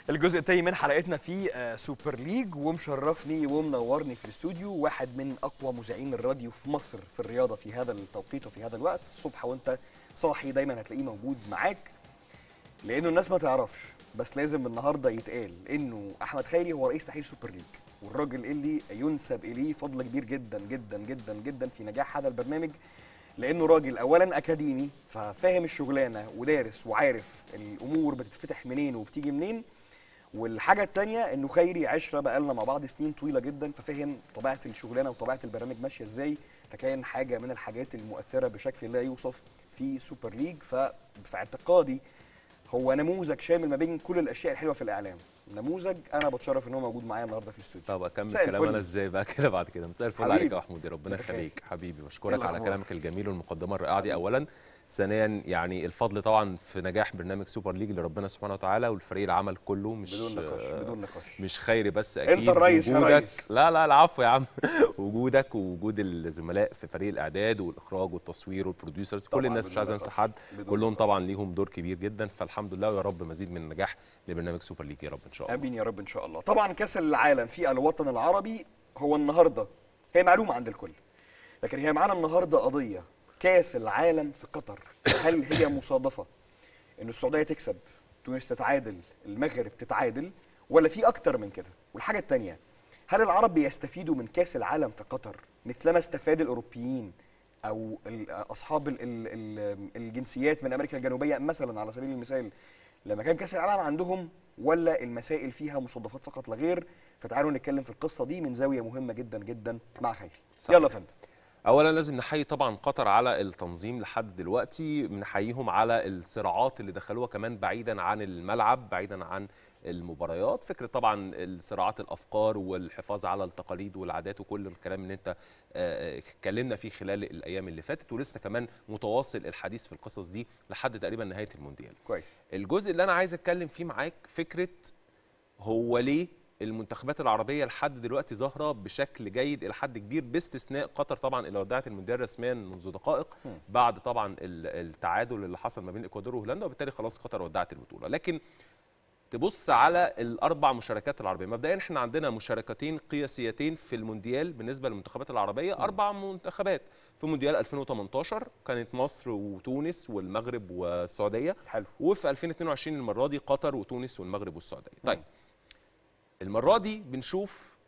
الجزء التاني من حلقتنا في آه، سوبر ليج ومشرفني ومنورني في الاستوديو واحد من اقوى مذيعين الراديو في مصر في الرياضه في هذا التوقيت وفي هذا الوقت الصبح وانت صاحي دايما هتلاقيه موجود معاك لانه الناس ما تعرفش بس لازم النهارده يتقال انه احمد خيري هو رئيس تحرير سوبر ليج والراجل اللي ينسب اليه فضل كبير جدا جدا جدا جدا في نجاح هذا البرنامج لانه راجل اولا اكاديمي ففاهم الشغلانه ودارس وعارف الامور بتتفتح منين وبتيجي منين والحاجه الثانيه انه خيري عشره بقالنا مع بعض سنين طويله جدا ففهم طبيعه الشغلانه وطبيعه البرامج ماشيه ازاي فكان حاجه من الحاجات المؤثره بشكل لا يوصف في سوبر ليج ففي اعتقادي هو نموذج شامل ما بين كل الاشياء الحلوه في الاعلام نموذج انا بتشرف ان هو موجود معايا النهارده في الاستوديو طب اكمل مساء كلام الفل. انا ازاي بقى كده بعد كده مساء الفل حبيبي. عليك يا محمود ربنا مساء الخير. يخليك حبيبي إيه بشكرك على الأخبار؟ كلامك الجميل والمقدمه الرائعه دي اولا ثانيا يعني الفضل طبعا في نجاح برنامج سوبر ليج لربنا سبحانه وتعالى والفريق العمل كله مش بدون نقاش آه، بدون نقاش مش خيري بس اكيد أنت الرئيس يا وجودك ريس. لا لا العفو يا عم وجودك ووجود الزملاء في فريق الاعداد والاخراج والتصوير والبروديوسرز طبعاً كل الناس مش بدون عايز انسى نقاش. حد بدون كلهم نقاش. طبعا ليهم دور كبير جدا فالحمد لله ويا رب مزيد من النجاح لبرنامج سوبر ليج يا رب ان شاء الله امين يا رب ان شاء الله طبعا كاس العالم في الوطن العربي هو النهارده هي معلومه عند الكل لكن هي معانا النهارده قضيه كاس العالم في قطر هل هي مصادفه ان السعوديه تكسب تونس تتعادل المغرب تتعادل ولا في اكتر من كده والحاجه الثانيه هل العرب بيستفيدوا من كاس العالم في قطر مثلما استفاد الاوروبيين او ال- اصحاب ال ال ال الجنسيات من امريكا الجنوبيه مثلا على سبيل المثال لما كان كاس العالم عندهم ولا المسائل فيها مصادفات فقط لا غير فتعالوا نتكلم في القصه دي من زاويه مهمه جدا جدا مع خيري صحيح. يلا يا فندم اولا لازم نحيي طبعا قطر على التنظيم لحد دلوقتي بنحييهم على الصراعات اللي دخلوها كمان بعيدا عن الملعب بعيدا عن المباريات فكره طبعا الصراعات الافكار والحفاظ على التقاليد والعادات وكل الكلام اللي انت آه، اتكلمنا فيه خلال الايام اللي فاتت ولسه كمان متواصل الحديث في القصص دي لحد تقريبا نهايه المونديال كويس الجزء اللي انا عايز اتكلم فيه معاك فكره هو ليه المنتخبات العربيه لحد دلوقتي ظاهره بشكل جيد الى حد كبير باستثناء قطر طبعا اللي ودعت المونديال رسميا منذ دقائق بعد طبعا ال- التعادل اللي حصل ما بين الاكوادور وهولندا وبالتالي خلاص قطر ودعت البطوله لكن تبص على الاربع مشاركات العربيه مبدئيا احنا عندنا مشاركتين قياسيتين في المونديال بالنسبه للمنتخبات العربيه اربع منتخبات في مونديال 2018 كانت مصر وتونس والمغرب والسعوديه حلو وفي 2022 المره دي قطر وتونس والمغرب والسعوديه طيب المره دي بنشوف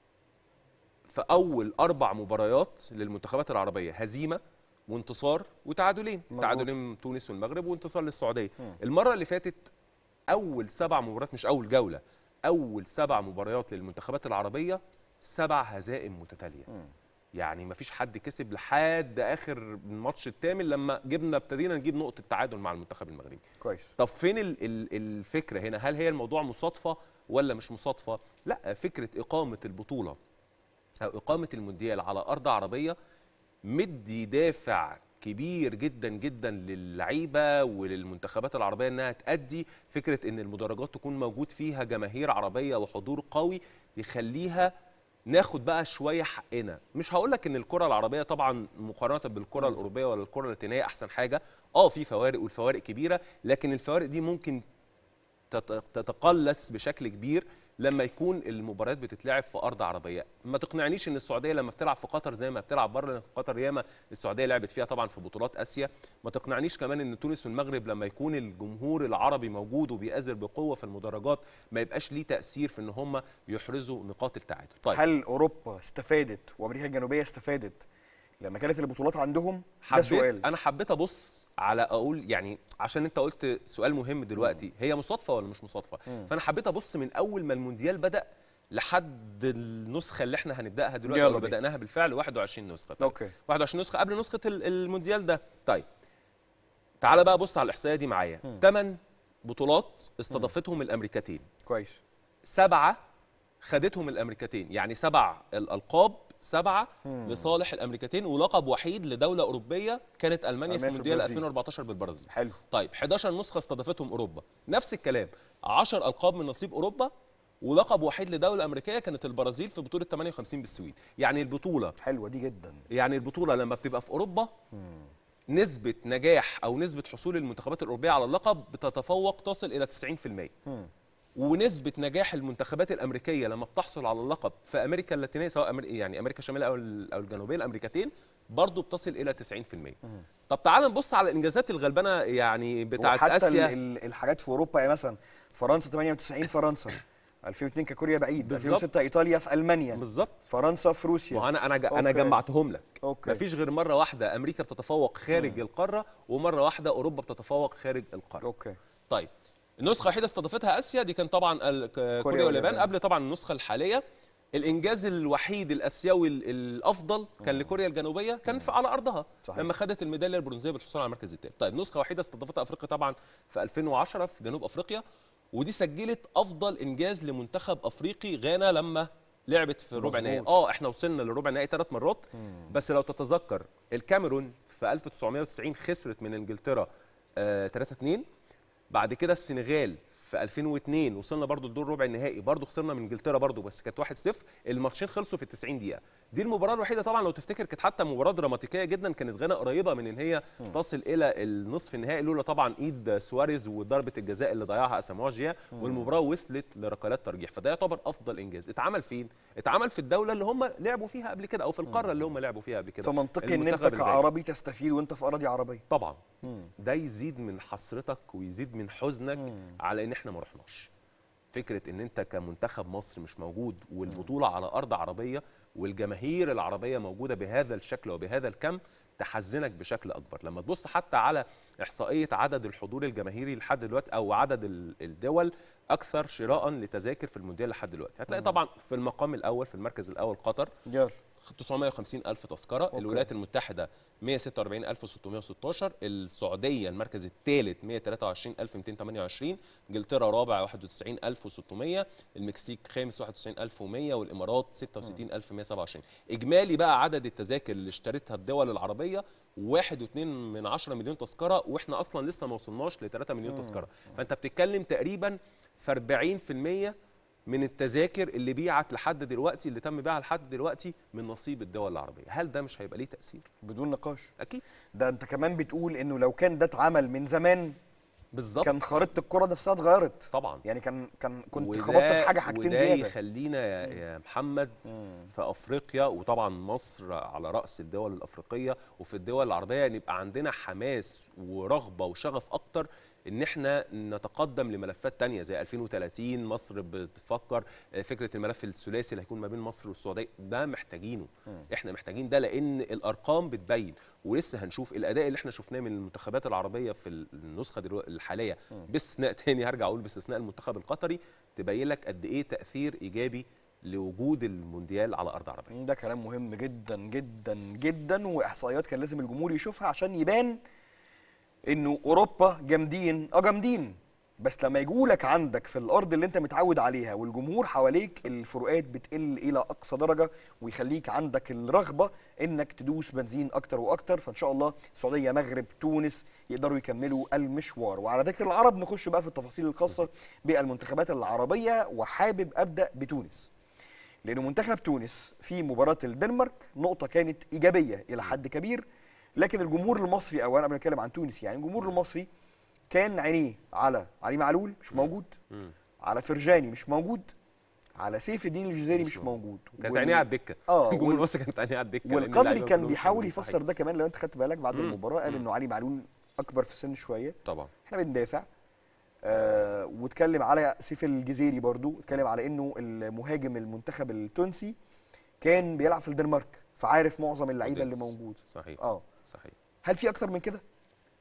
في اول اربع مباريات للمنتخبات العربيه هزيمه وانتصار وتعادلين مظبوط. تعادلين من تونس والمغرب وانتصار للسعوديه المره اللي فاتت اول سبع مباريات مش اول جوله اول سبع مباريات للمنتخبات العربيه سبع هزائم متتاليه يعني ما فيش حد كسب لحد اخر الماتش الثامن لما جبنا ابتدينا نجيب نقطه تعادل مع المنتخب المغربي كويس طب فين ال ال الفكره هنا هل هي الموضوع مصادفه ولا مش مصادفه لا فكره اقامه البطوله او اقامه المونديال على ارض عربيه مدي دافع كبير جدا جدا للعيبه وللمنتخبات العربيه انها تأدي فكره ان المدرجات تكون موجود فيها جماهير عربيه وحضور قوي يخليها ناخد بقى شويه حقنا مش هقول لك ان الكره العربيه طبعا مقارنه بالكره الاوروبيه ولا الكره اللاتينيه احسن حاجه اه في فوارق والفوارق كبيره لكن الفوارق دي ممكن تت- تتقلص بشكل كبير لما يكون المباريات بتتلعب في ارض عربيه ما تقنعنيش ان السعوديه لما بتلعب في قطر زي ما بتلعب بره لأن قطر ياما السعوديه لعبت فيها طبعا في بطولات اسيا ما تقنعنيش كمان ان تونس والمغرب لما يكون الجمهور العربي موجود وبيأثر بقوه في المدرجات ما يبقاش ليه تاثير في ان هم يحرزوا نقاط التعادل طيب هل اوروبا استفادت وامريكا الجنوبيه استفادت لما كانت البطولات عندهم ده حبيت سؤال انا حبيت ابص على اقول يعني عشان انت قلت سؤال مهم دلوقتي هي مصادفه ولا مش مصادفه فانا حبيت ابص من اول ما المونديال بدا لحد النسخه اللي احنا هنبداها دلوقتي يلا اللي بينا. بداناها بالفعل 21 نسخه طيب. اوكي 21 نسخه قبل نسخه ال- المونديال ده طيب تعال بقى بص على الاحصائيه دي معايا ثمان بطولات استضافتهم الامريكتين كويس سبعه خدتهم الامريكتين يعني سبع الالقاب سبعه لصالح الامريكتين ولقب وحيد لدوله اوروبيه كانت المانيا في ألمانيا في مونديال البرازيل. 2014 بالبرازيل حلو طيب 11 نسخه استضافتهم اوروبا نفس الكلام 10 القاب من نصيب اوروبا ولقب وحيد لدوله امريكيه كانت البرازيل في بطوله 58 بالسويد يعني البطوله حلوه دي جدا يعني البطوله لما بتبقى في اوروبا نسبه نجاح او نسبه حصول المنتخبات الاوروبيه على اللقب بتتفوق تصل الى 90% ونسبه نجاح المنتخبات الامريكيه لما بتحصل على اللقب في امريكا اللاتينيه سواء أمر... يعني امريكا الشماليه او ال- او الجنوبيه الامريكتين برضه بتصل الى 90% طب تعال نبص على الانجازات الغلبانه يعني بتاعت وحتى اسيا ال- ال- الحاجات في اوروبا يعني مثلا فرنسا 98 فرنسا 2002 ككوريا بعيد بالظبط. 2006 ايطاليا في المانيا بالظبط فرنسا في ما هو روسيا انا انا ج- انا أوكي. جمعتهم لك اوكي مفيش غير مره واحده امريكا بتتفوق خارج القاره ومره واحده اوروبا بتتفوق خارج القاره اوكي طيب النسخه الوحيده استضافتها اسيا دي كان طبعا ال- ك- كوريا واليابان واليابان. قبل طبعا النسخه الحاليه الانجاز الوحيد الاسيوي ال- الافضل كان لكوريا الجنوبيه كان في على ارضها صحيح. لما خدت الميداليه البرونزيه بالحصول على المركز الثالث طيب نسخه وحيده استضافتها افريقيا طبعا في 2010 في جنوب افريقيا ودي سجلت افضل انجاز لمنتخب افريقي غانا لما لعبت في ربع نهائي مظبوط. اه احنا وصلنا للربع نهائي ثلاث مرات بس لو تتذكر الكاميرون في 1990 خسرت من انجلترا آه 3 2 بعد كده السنغال في 2002 وصلنا برضو لدور ربع النهائي برضو خسرنا من انجلترا برضو بس كانت 1-0 الماتشين خلصوا في 90 دقيقه دي المباراه الوحيده طبعا لو تفتكر كانت حتى مباراه دراماتيكيه جدا كانت غانا قريبه من ان هي تصل الى النصف النهائي لولا طبعا ايد سواريز وضربه الجزاء اللي ضيعها اساموا جيا والمباراه وصلت لركلات ترجيح فده يعتبر افضل انجاز اتعمل فين اتعمل في الدوله اللي هم لعبوا فيها قبل كده او في القاره اللي هم لعبوا فيها قبل كده فمنطقي ان انت المنتخب الغاني. كعربي تستفيد وانت في اراضي عربيه طبعا ده يزيد من حسرتك ويزيد من حزنك على ان احنا ما رحناش فكره ان انت كمنتخب مصر مش موجود والبطوله على ارض عربيه والجماهير العربيه موجوده بهذا الشكل وبهذا الكم تحزنك بشكل اكبر لما تبص حتى على احصائيه عدد الحضور الجماهيري لحد دلوقتي او عدد ال- الدول اكثر شراء لتذاكر في المونديال لحد دلوقتي هتلاقي طبعا في المقام الاول في المركز الاول قطر يلا 950 ألف تذكرة أوكي. الولايات المتحدة 146616 السعودية المركز الثالث 123228 انجلترا رابع 91600 المكسيك خامس 91100 والامارات 66127 اجمالي بقى عدد التذاكر اللي اشترتها الدول العربية 1.2 من 10 مليون تذكرة واحنا اصلا لسه ما وصلناش ل 3 مليون تذكرة فانت بتتكلم تقريبا في 40% من التذاكر اللي بيعت لحد دلوقتي اللي تم بيعها لحد دلوقتي من نصيب الدول العربيه هل ده مش هيبقى ليه تاثير بدون نقاش اكيد ده انت كمان بتقول انه لو كان ده اتعمل من زمان بالظبط كان خريطه الكره نفسها اتغيرت طبعا يعني كان كان كنت وده- خبطت في حاجه حاجتين وده زياده يخلينا يا, يا محمد في افريقيا وطبعا مصر على راس الدول الافريقيه وفي الدول العربيه نبقى عندنا حماس ورغبه وشغف اكتر ان احنا نتقدم لملفات تانية زي 2030 مصر بتفكر آه، فكره الملف الثلاثي اللي هيكون ما بين مصر والسعوديه ده محتاجينه احنا محتاجين ده لان الارقام بتبين ولسه هنشوف الاداء اللي احنا شفناه من المنتخبات العربيه في النسخه دلو- الحاليه باستثناء تاني هرجع اقول باستثناء المنتخب القطري تبين لك قد ايه تاثير ايجابي لوجود المونديال على ارض عربيه ده كلام مهم جدا جدا جدا واحصائيات كان لازم الجمهور يشوفها عشان يبان انه اوروبا جامدين اه جامدين بس لما يجولك عندك في الارض اللي انت متعود عليها والجمهور حواليك الفروقات بتقل الى اقصى درجه ويخليك عندك الرغبه انك تدوس بنزين اكتر واكتر فان شاء الله السعوديه مغرب تونس يقدروا يكملوا المشوار وعلى ذكر العرب نخش بقى في التفاصيل الخاصه بالمنتخبات العربيه وحابب ابدا بتونس لأنه منتخب تونس في مباراة الدنمارك نقطة كانت إيجابية إلى حد كبير لكن الجمهور المصري أو أنا بنتكلم عن تونس يعني الجمهور المصري كان عينيه على علي معلول مش موجود مم. على فرجاني مش موجود على سيف الدين الجزيري مش مش موجود كانت وال- عينيه على الدكه آه، الجمهور وال- المصري كانت عينيه على الدكه لأن والقدري اللعيبة كان كلهم مش بيحاول موجودين. يفسر صحيح. ده كمان لو انت خدت بالك بعد مم. المباراه قال مم. انه علي معلول اكبر في السن شويه طبعا احنا بندافع آه واتكلم على سيف الجزيري برضو اتكلم على انه المهاجم المنتخب التونسي كان بيلعب في الدنمارك فعارف معظم اللعيبه اللي أودينس. موجود صحيح اه صحيح هل في اكتر من كده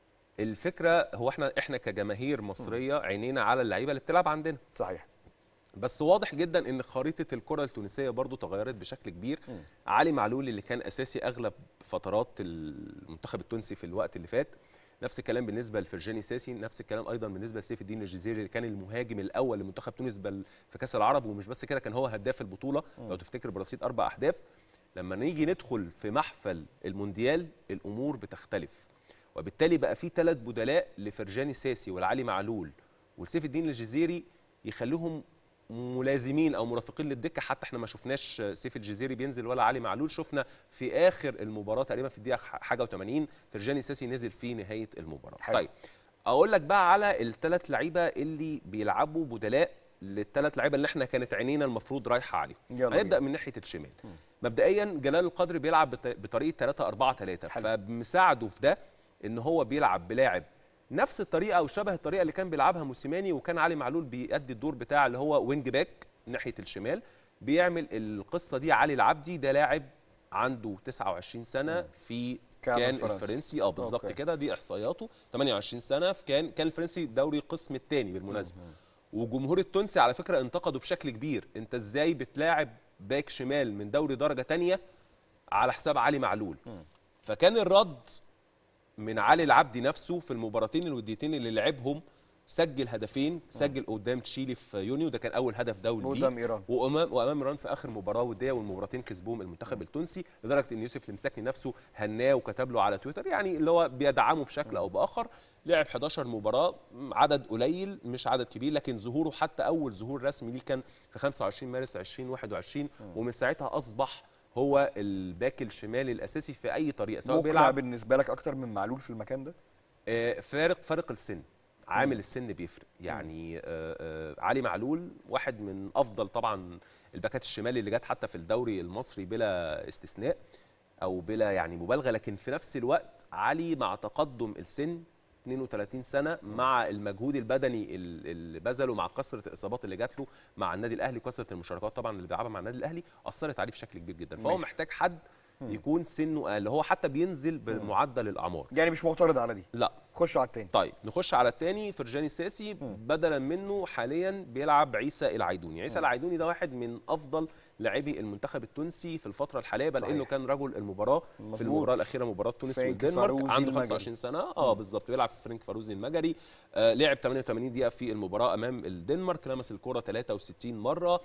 الفكره هو احنا احنا كجماهير مصريه عينينا على اللعيبه اللي بتلعب عندنا صحيح بس واضح جدا ان خريطه الكره التونسيه برضو تغيرت بشكل كبير علي معلول اللي كان اساسي اغلب فترات المنتخب التونسي في الوقت اللي فات نفس الكلام بالنسبه لفرجاني ساسي نفس الكلام ايضا بالنسبه لسيف الدين الجزيري اللي كان المهاجم الاول لمنتخب تونس بل في كاس العرب ومش بس كده كان هو هداف البطوله لو تفتكر برصيد اربع اهداف لما نيجي ندخل في محفل المونديال الامور بتختلف وبالتالي بقى في ثلاث بدلاء لفرجاني ساسي والعلي معلول ولسيف الدين الجزيري يخليهم ملازمين او مرافقين للدكه حتى احنا ما شفناش سيف الجزيري بينزل ولا علي معلول شفنا في اخر المباراه تقريبا في الدقيقه حاجه و80 فرجاني ساسي نزل في نهايه المباراه حلو. طيب اقول لك بقى على الثلاث لعيبه اللي بيلعبوا بدلاء للثلاث لعيبه اللي احنا كانت عينينا المفروض رايحه عليهم يلا هنبدا من ناحيه الشمال مبدئيا جلال القدر بيلعب بط- بطريقه 3 4 3 حلو. فمساعده في ده ان هو بيلعب بلاعب نفس الطريقه او شبه الطريقه اللي كان بيلعبها موسيماني وكان علي معلول بيأدي الدور بتاع اللي هو وينج باك ناحيه الشمال بيعمل القصه دي علي العبدي ده لاعب عنده 29 سنه في كان كان الفرنسي. الفرنسي اه بالظبط أوكي. كده دي احصائياته 28 سنه في كان كان الفرنسي دوري القسم الثاني بالمناسبه وجمهور التونسي على فكره انتقدوا بشكل كبير انت ازاي بتلاعب باك شمال من دوري درجه تانية على حساب علي معلول فكان الرد من علي العبدي نفسه في المباراتين الوديتين اللي لعبهم سجل هدفين سجل قدام تشيلي في يونيو ده كان اول هدف دولي ليه. قدام إيران. وامام وامام ايران في اخر مباراه وديه والمباراتين كسبوهم المنتخب التونسي لدرجه ان يوسف المساكني نفسه هناه وكتب له على تويتر يعني اللي هو بيدعمه بشكل او باخر لعب 11 مباراه م، عدد قليل مش عدد كبير لكن ظهوره حتى اول ظهور رسمي ليه كان في 25 مارس 2021 ومن ساعتها اصبح هو الباك الشمالي الاساسي في اي طريقه سواء مقنع بيلعب بالنسبه لك اكتر من معلول في المكان ده آه، فارق فارق السن عامل السن بيفرق يعني آه، آه، علي معلول واحد من افضل طبعا الباكات الشمالي اللي جت حتى في الدوري المصري بلا استثناء او بلا يعني مبالغه لكن في نفس الوقت علي مع تقدم السن 32 سنه مع المجهود البدني ال- اللي بذله مع كثره الاصابات اللي جات له مع النادي الاهلي كثره المشاركات طبعا اللي بيلعبها مع النادي الاهلي اثرت عليه بشكل كبير جدا فهو ماشي. محتاج حد يكون سنه اقل هو حتى بينزل بمعدل الاعمار يعني مش معترض على دي لا خش على التاني طيب نخش على الثاني فرجاني ساسي بدلا منه حاليا بيلعب عيسى العيدوني عيسى العيدوني ده واحد من افضل لاعبي المنتخب التونسي في الفتره الحاليه بل صحيح. انه كان رجل المباراه في مظبوط. المباراه الاخيره مباراه تونس فرانك والدنمارك فاروزي عنده المجري. 25 سنه اه بالظبط بيلعب في فرانك فاروزي المجري آه لعب 88 دقيقه في المباراه امام الدنمارك لمس الكره 63 مره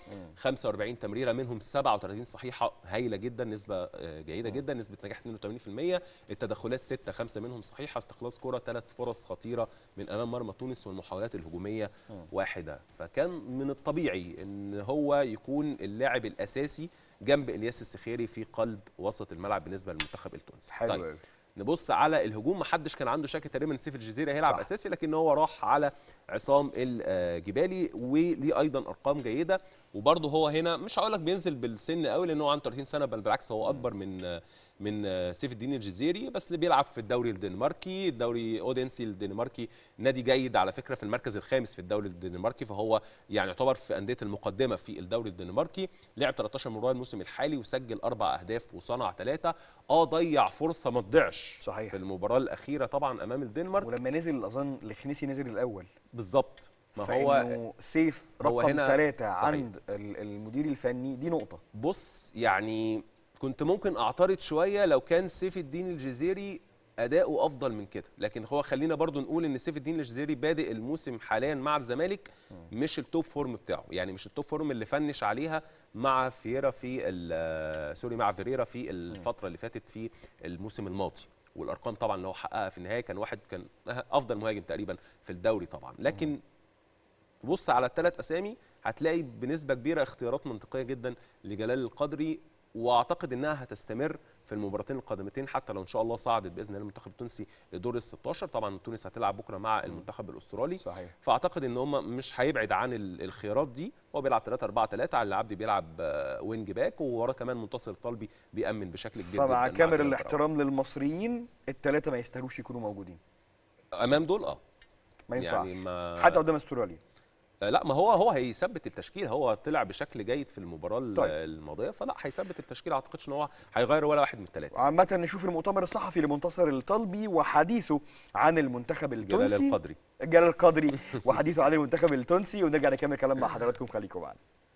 45 تمريره منهم 37 صحيحه هايله جدا نسبه آه جيده جدا نسبه نجاح 82% التدخلات 6 5 منهم صحيحه استخلاص كره ثلاث فرص خطيره من امام مرمى تونس والمحاولات الهجوميه واحده فكان من الطبيعي ان هو يكون اللاعب الاساسي جنب الياس السخيري في قلب وسط الملعب بالنسبه للمنتخب التونسي حلو أوي. نبص على الهجوم ما حدش كان عنده شك تقريبا ان سيف الجزيره هيلعب صح. اساسي لكن هو راح على عصام الجبالي وليه ايضا ارقام جيده وبرضه هو هنا مش هقول لك بينزل بالسن قوي لان هو عنده 30 سنه بل بالعكس هو اكبر من من سيف الدين الجزيري بس اللي بيلعب في الدوري الدنماركي الدوري اودينسي الدنماركي نادي جيد على فكره في المركز الخامس في الدوري الدنماركي فهو يعني يعتبر في انديه المقدمه في الدوري الدنماركي لعب 13 مباراه الموسم الحالي وسجل اربع اهداف وصنع ثلاثه اه ضيع فرصه ما تضيعش صحيح. في المباراه الاخيره طبعا امام الدنمارك ولما نزل اظن الخنيسي نزل الاول بالظبط ما هو فإنه سيف هو رقم هنا- ثلاثة صحيح. عند ال- المدير الفني دي نقطة بص يعني كنت ممكن اعترض شويه لو كان سيف الدين الجزيري اداؤه افضل من كده لكن هو خلينا برضو نقول ان سيف الدين الجزيري بادئ الموسم حاليا مع الزمالك مش التوب فورم بتاعه يعني مش التوب فورم اللي فنش عليها مع فييرا في ال- سوري مع فيريرا في الفتره اللي فاتت في الموسم الماضي والارقام طبعا اللي هو حققها في النهايه كان واحد كان افضل مهاجم تقريبا في الدوري طبعا لكن تبص على الثلاث اسامي هتلاقي بنسبه كبيره اختيارات منطقيه جدا لجلال القدري واعتقد انها هتستمر في المباراتين القادمتين حتى لو ان شاء الله صعدت باذن الله المنتخب التونسي لدور ال 16 طبعا تونس هتلعب بكره مع المنتخب الاسترالي صحيح. فاعتقد ان هم مش هيبعد عن ال- الخيارات دي هو بيلعب 3 4 3 علي العبدي بيلعب آه، وينج باك ووراه كمان منتصر الطلبي بيامن بشكل كبير جدا فمع مع كامل جلال الاحترام للمصريين الثلاثة ما يستاهلوش يكونوا موجودين القروي. امام دول اه ما ينفعش يعني ما حتى قدام استراليا آه، لا ما هو هو هيثبت التشكيل هو طلع بشكل جيد في المباراه ال- طيب. الماضيه فلا هيثبت التشكيل اعتقدش ان هو هيغير ولا واحد من الثلاثه عامة نشوف المؤتمر الصحفي لمنتصر الطلبي وحديثه عن المنتخب جلال التونسي القدري جلال القدري وحديثه عن المنتخب التونسي ونرجع نكمل كلام مع حضراتكم خليكم معنا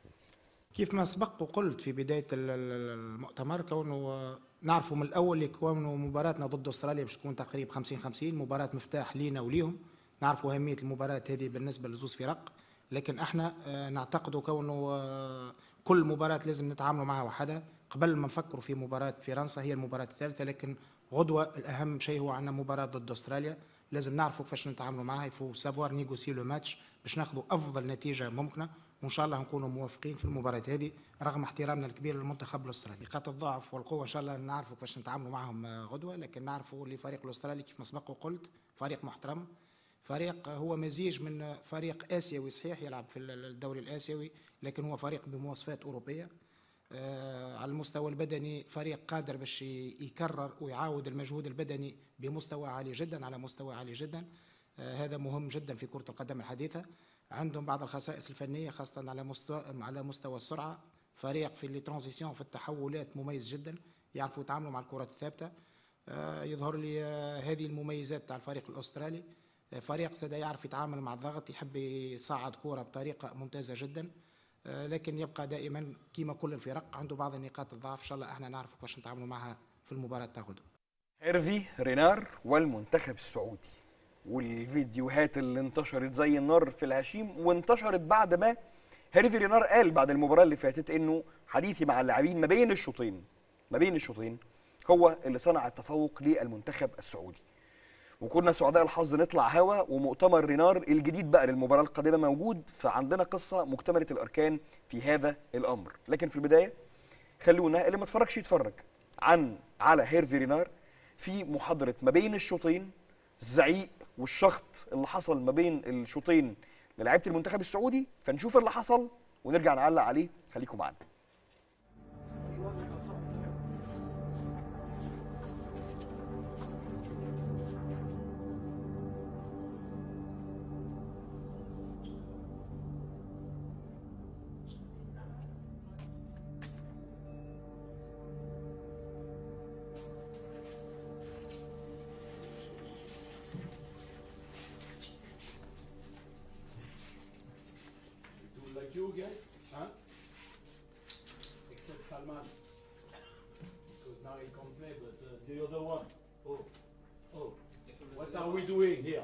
كيف ما سبق وقلت في بداية ال- ال- المؤتمر كونه نعرفوا من الأول كونه مباراتنا ضد أستراليا باش تكون تقريبا 50 50 مباراة مفتاح لينا وليهم نعرفوا أهمية المباراة هذه بالنسبة لزوز فرق لكن احنا آه، نعتقد كونه آه، كل مباراة لازم نتعاملوا معها وحدها قبل ما نفكروا في مباراة فرنسا هي المباراة الثالثة لكن غدوة الأهم شيء هو عندنا مباراة ضد أستراليا لازم نعرفوا كيفاش نتعاملوا معها يفو سافوار نيغوسي لو ماتش باش ناخذوا أفضل نتيجة ممكنة وان شاء الله نكونوا موفقين في المباراه هذه رغم احترامنا الكبير للمنتخب الاسترالي نقاط الضعف والقوه ان شاء الله نعرفوا كيفاش نتعاملوا معهم آه، غدوه لكن نعرفوا الفريق الاسترالي كيف ما سبق وقلت فريق محترم فريق هو مزيج من فريق اسيوي صحيح يلعب في الدوري الاسيوي لكن هو فريق بمواصفات اوروبيه آه، على المستوى البدني فريق قادر باش يكرر ويعاود المجهود البدني بمستوى عالي جدا على مستوى عالي جدا آه، هذا مهم جدا في كرة القدم الحديثة عندهم بعض الخصائص الفنية خاصة على مستوى على مستوى السرعة فريق في اللي ترانزيسيون في التحولات مميز جدا يعرفوا يتعاملوا مع الكرات الثابتة آه، يظهر لي هذه المميزات تاع الفريق الأسترالي فريق سيدا يعرف يتعامل مع الضغط يحب يصعد كرة بطريقة ممتازة جدا آه، لكن يبقى دائما كيما كل الفرق عنده بعض النقاط الضعف ان شاء الله احنا نعرف كيفاش نتعاملوا معها في المباراه تاع غدو هيرفي رينار والمنتخب السعودي والفيديوهات اللي انتشرت زي النار في الهشيم وانتشرت بعد ما هيرفي رينار قال بعد المباراه اللي فاتت انه حديثي مع اللاعبين ما بين الشوطين ما بين الشوطين هو اللي صنع التفوق للمنتخب السعودي وكنا سعداء الحظ نطلع هوا ومؤتمر رينار الجديد بقى للمباراه القادمه موجود فعندنا قصه مكتمله الاركان في هذا الامر لكن في البدايه خلونا اللي ما اتفرجش يتفرج عن على هيرفي رينار في محاضره ما بين الشوطين الزعيق والشخط اللي حصل ما بين الشوطين للاعيبه المنتخب السعودي فنشوف اللي حصل ونرجع نعلق عليه خليكم معانا you guys, huh? Except Salman. Because now he can play, but uh, the other one. Oh, oh. What are we doing here?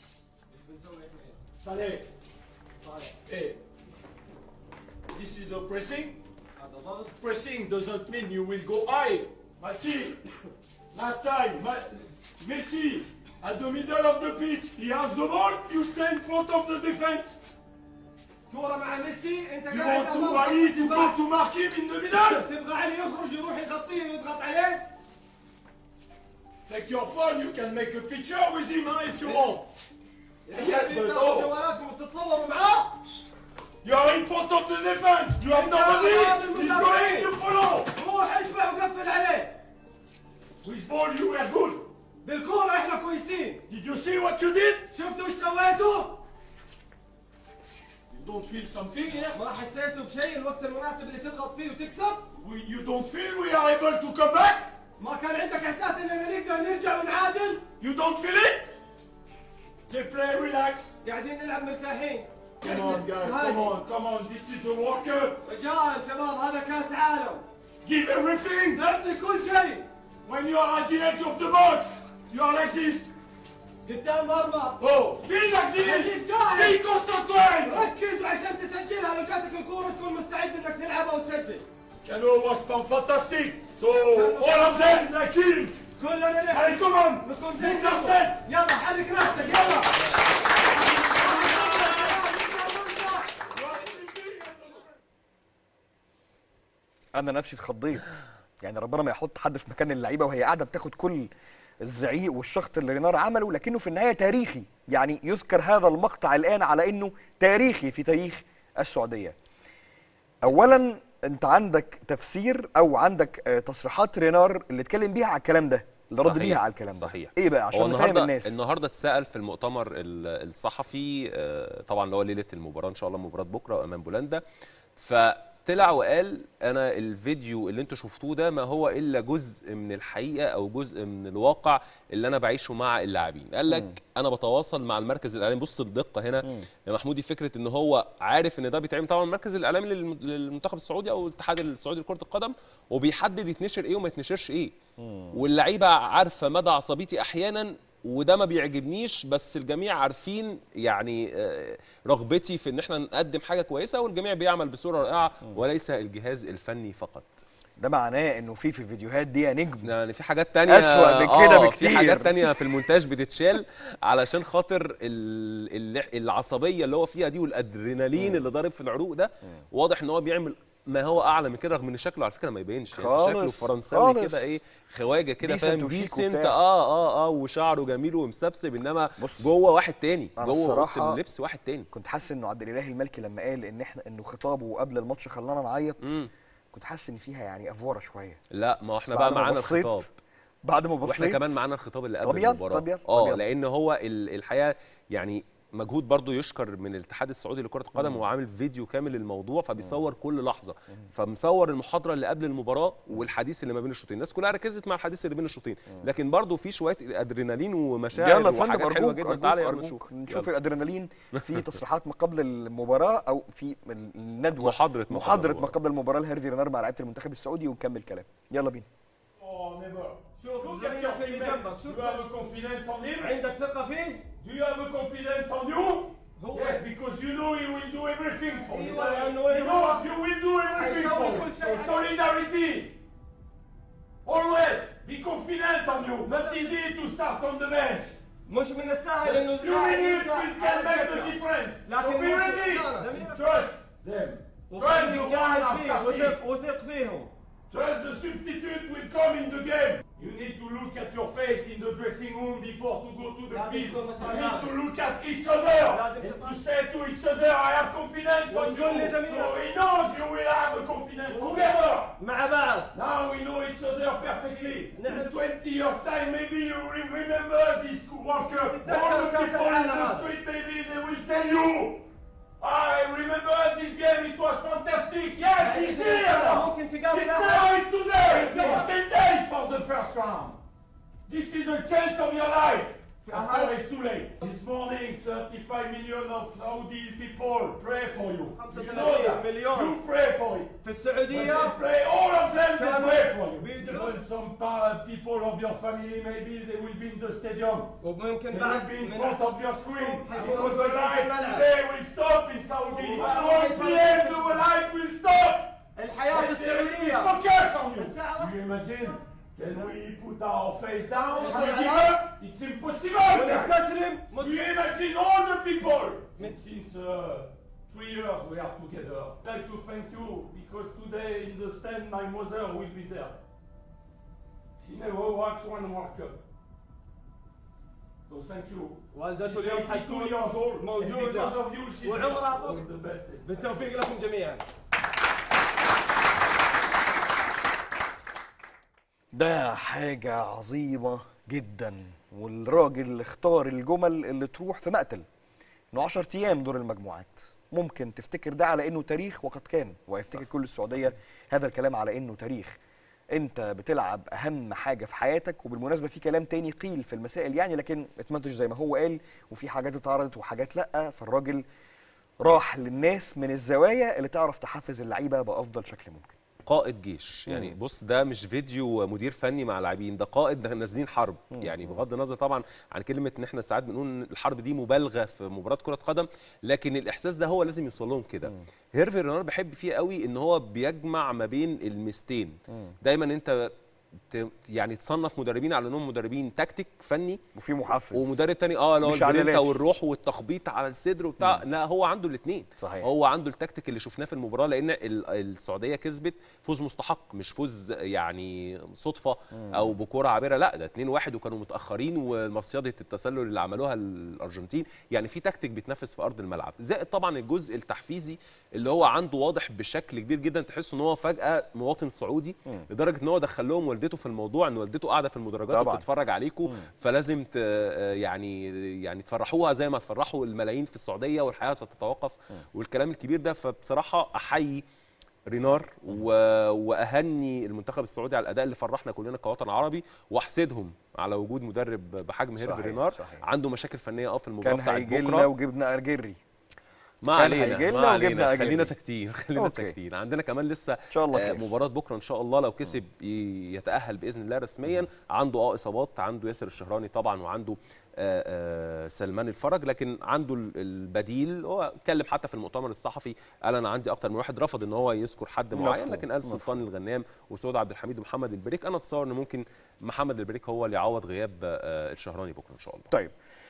Saleh. Hey. This is a pressing. Pressing doesn't mean you will go high. Mati, last time, Ma Messi, at the middle of the pitch, he has the ball, you stay in front of the defense. كورة مع ميسي انت You قاعد want to أمام Ali to الدفاع. go to mark him in the middle? تبغى علي يخرج يروح يغطيه ويضغط عليه Take your phone, you can make a picture with him huh, if you want. Yes, but تاخذ oh, جوالاتكم وتتصوروا معاه you're in front of the defense. You have nobody. He's going to follow. روح اتبع وقفل عليه With ball, you were good. بالكورة احنا كويسين Did you see what you did? شفتوا ايش سويتوا؟ You don't feel something here? ما حسيتوا بشيء الوقت المناسب اللي تضغط فيه وتكسب؟ We, you don't feel we are able to come back? ما كان عندك احساس اننا نقدر نرجع ونعادل؟ You don't feel it? Say play, relax. قاعدين نلعب مرتاحين Come on, guys. Come on, come on. This is a World Cup. رجال شباب هذا كاس عالم Give everything. نعطي كل شيء When you are at the edge of the box, you are like this. قدام مرمى Oh, be like خليك this. جاهز. Be concentrated. ركز عشان تسجلها لو جاتك الكورة تكون مستعد انك تلعبها وتسجل Cano was done fantastic. So all of them like him. كلنا نحن Allez, come on. نكون زي Move كذا. yourself. يلا حرك نفسك يلا انا نفسي اتخضيت يعني ربنا ما يحط حد في مكان اللعيبه وهي قاعده بتاخد كل الزعيق والشخط اللي رينار عمله لكنه في النهايه تاريخي يعني يذكر هذا المقطع الان على انه تاريخي في تاريخ السعوديه اولا انت عندك تفسير او عندك آه، تصريحات رينار اللي اتكلم بيها على الكلام ده اللي رد صحيح، بيها على الكلام صحيح. ده ايه بقى هو عشان نفهم النهارده الناس النهارده اتسال في المؤتمر ال- الصحفي آه، طبعا اللي هو ليله المباراه ان شاء الله مباراه بكره امام بولندا فطلع وقال انا الفيديو اللي انتوا شفتوه ده ما هو الا جزء من الحقيقه او جزء من الواقع اللي انا بعيشه مع اللاعبين قال لك انا بتواصل مع المركز الاعلامي بص الدقه هنا يا محمودي فكره ان هو عارف ان ده بيتعمل طبعا المركز الاعلامي للم- للمنتخب السعودي او الاتحاد السعودي لكره القدم وبيحدد يتنشر ايه وما يتنشرش ايه واللعيبه عارفه مدى عصبيتي احيانا وده ما بيعجبنيش بس الجميع عارفين يعني آه، رغبتي في ان احنا نقدم حاجه كويسه والجميع بيعمل بصوره رائعه وليس الجهاز الفني فقط ده معناه انه في في الفيديوهات دي يا نجم يعني في حاجات تانية أسوأ من كده آه، بكتير. في حاجات تانية في المونتاج بتتشال علشان خاطر ال- ال- العصبية اللي هو فيها دي والادرينالين اللي ضارب في العروق ده واضح ان هو بيعمل ما هو اعلى من كده رغم ان شكله على فكره ما يبينش يعني خالص، شكله فرنساوي خالص. كده ايه خواجه كده Decent فاهم وشيك ديسنت وبتاع. اه اه اه وشعره جميل ومسبسب انما بص، جوه واحد تاني أنا جوه اوضه الصراحة- اللبس واحد تاني كنت حاسس انه عبد الاله المالكي لما قال ان احنا انه خطابه قبل الماتش خلانا نعيط مم. كنت حاسس ان فيها يعني افوره شويه لا ما هو احنا بس بقى بعد ما معانا بصيت- الخطاب بعد ما بصيت واحنا كمان معانا الخطاب اللي طب قبل يلا، المباراه طب يلا، طب اه يلا. لان هو ال- الحقيقه يعني مجهود برضو يشكر من الاتحاد السعودي لكره القدم هو عامل فيديو كامل للموضوع فبيصور كل لحظه فمصور المحاضره اللي قبل المباراه والحديث اللي ما بين الشوطين الناس كلها ركزت مع الحديث اللي بين الشوطين لكن برضو في شويه ادرينالين ومشاعر يلا يا فندم وحاجات حلوه ارجوك جدا تعالى ارجوك, يلا أرجوك نشوف نشوف يلا. الادرينالين في تصريحات ما قبل المباراه او في الندوه محاضرة ما قبل محاضره ما المباراة. قبل المباراه لهيرفي رينار مع لعيبه المنتخب السعودي ونكمل كلام يلا بينا Oh, never. شوف Look at زميلك your اللي teammate. جنبك Do شوف you have a confidence on him? عندك ثقة فيه؟ Do you have a confidence on you? هو- Yes, because you know he will do everything for you. أيوة، لأنه You هو- know you will do everything هيسوي for كل you. شيء. So solidarity. Always be confident on you. Not easy to start on the bench. مش من السهل انه Few minutes will can make the difference. So لكن be ممكن- ready. زميلك- Trust them. Trust the وخليك one جاهز فيه after team. وثق وثق فيهم Just the substitute will come in the game. You need to look at your face in the dressing room before to go to the لازم field. تكون You need to متعاون. look at each other لازم and تكون- to say to each other, I have confidence on you. وتقول لزميلك. So he knows you will have a confidence together. مع بعض Now we know each other perfectly. In نعم. 20 years time, maybe you will remember this World Cup. تتذكر All the كأس people in العالم the هذا. street, maybe they will tell you. I remember this game, it was fantastic. Yes, it's here now. ممكن تقابل It's أحد. now, it's today. It's 10 days for the first round. This is a chance of your life. After it's too late. This morning, 35 million of Saudi people pray for you. You know that. مليون. You pray for it. في When السعودية they pray, all of them they كانوا pray for you. بيدعوا. Even some pa- people of your family, maybe they will be in the stadium. وممكن They بعد will be in من front of your screen حيكونوا because the موجودين في light الملعب. today will stop in Saudi. وراح 1 p.m. يكونوا the light will stop. الحياة في السعودية Focus on you. الساعة Do you imagine? Can we put our face down? Yes, We sir. give up? It's impossible. ونستسلم Do you imagine all the people? Since uh, three years we are together. I'd like to thank you because today in the stand my mother will be there. She never watched one World Cup. So thank you. والدته She's اليوم 82 حتكون years old. And موجودة. because of you, she's وعمرها here. فوق. All the best. بالتوفيق لكم جميعا ده حاجة عظيمة جدا والراجل اختار الجمل اللي تروح في مقتل انه 10 ايام دور المجموعات ممكن تفتكر ده على انه تاريخ وقد كان ويفتكر كل السعودية هذا الكلام على انه تاريخ انت بتلعب اهم حاجة في حياتك وبالمناسبة في كلام تاني قيل في المسائل يعني لكن اتمنتج زي ما هو قال وفي حاجات اتعرضت وحاجات لا فالراجل راح للناس من الزوايا اللي تعرف تحفز اللعيبة بافضل شكل ممكن قائد جيش يعني بص ده مش فيديو مدير فني مع لاعبين ده قائد ده نازلين حرب يعني بغض النظر طبعا عن كلمه ان احنا ساعات بنقول ان الحرب دي مبالغه في مباراه كره قدم لكن الاحساس ده هو لازم يوصل لهم كده هيرفي رينار بحب فيه قوي ان هو بيجمع ما بين الميزتين دايما انت ت- يعني تصنف مدربين على انهم مدربين تكتيك فني وفي محفز ومدرب تاني اه اللي هو مش الجرينتا عدلات. والروح والتخبيط على الصدر وبتاع لا هو عنده الاثنين صحيح. هو عنده التكتيك اللي شفناه في المباراه لان ال- السعوديه كسبت فوز مستحق مش فوز يعني صدفه او بكره عابره لا ده 2-1 وكانوا متاخرين ومصيده التسلل اللي عملوها الارجنتين يعني في تكتيك بيتنفذ في ارض الملعب زائد طبعا الجزء التحفيزي اللي هو عنده واضح بشكل كبير جدا تحس ان هو فجاه مواطن سعودي لدرجه ان هو دخل لهم والدته في الموضوع ان والدته قاعده في المدرجات طبعاً. وبتتفرج عليكم فلازم ت يعني يعني تفرحوها زي ما تفرحوا الملايين في السعوديه والحياه ستتوقف والكلام الكبير ده فبصراحه احيي رينار و... واهني المنتخب السعودي على الاداء اللي فرحنا كلنا كوطن عربي واحسدهم على وجود مدرب بحجم هيرفي صحيح، رينار صحيح. عنده مشاكل فنيه اه في المباراه كان بتاعت هيجي لنا بكره وجبنا ارجري ما كان علينا هيجي لنا ما وجبنا علينا أجل. خلينا ساكتين خلينا أوكي. ساكتين عندنا كمان لسه ان شاء الله خير. مباراه بكره ان شاء الله لو كسب ي- يتاهل باذن الله رسميا عنده اه اصابات عنده ياسر الشهراني طبعا وعنده آه، آه، سلمان الفرج لكن عنده ال- البديل هو اتكلم حتى في المؤتمر الصحفي قال انا عندي اكتر من واحد رفض ان هو يذكر حد معين مفهوم، لكن قال مفهوم. سلطان الغنام وسعود عبد الحميد ومحمد البريك انا اتصور ان ممكن محمد البريك هو اللي يعوض غياب آه، الشهراني بكره ان شاء الله طيب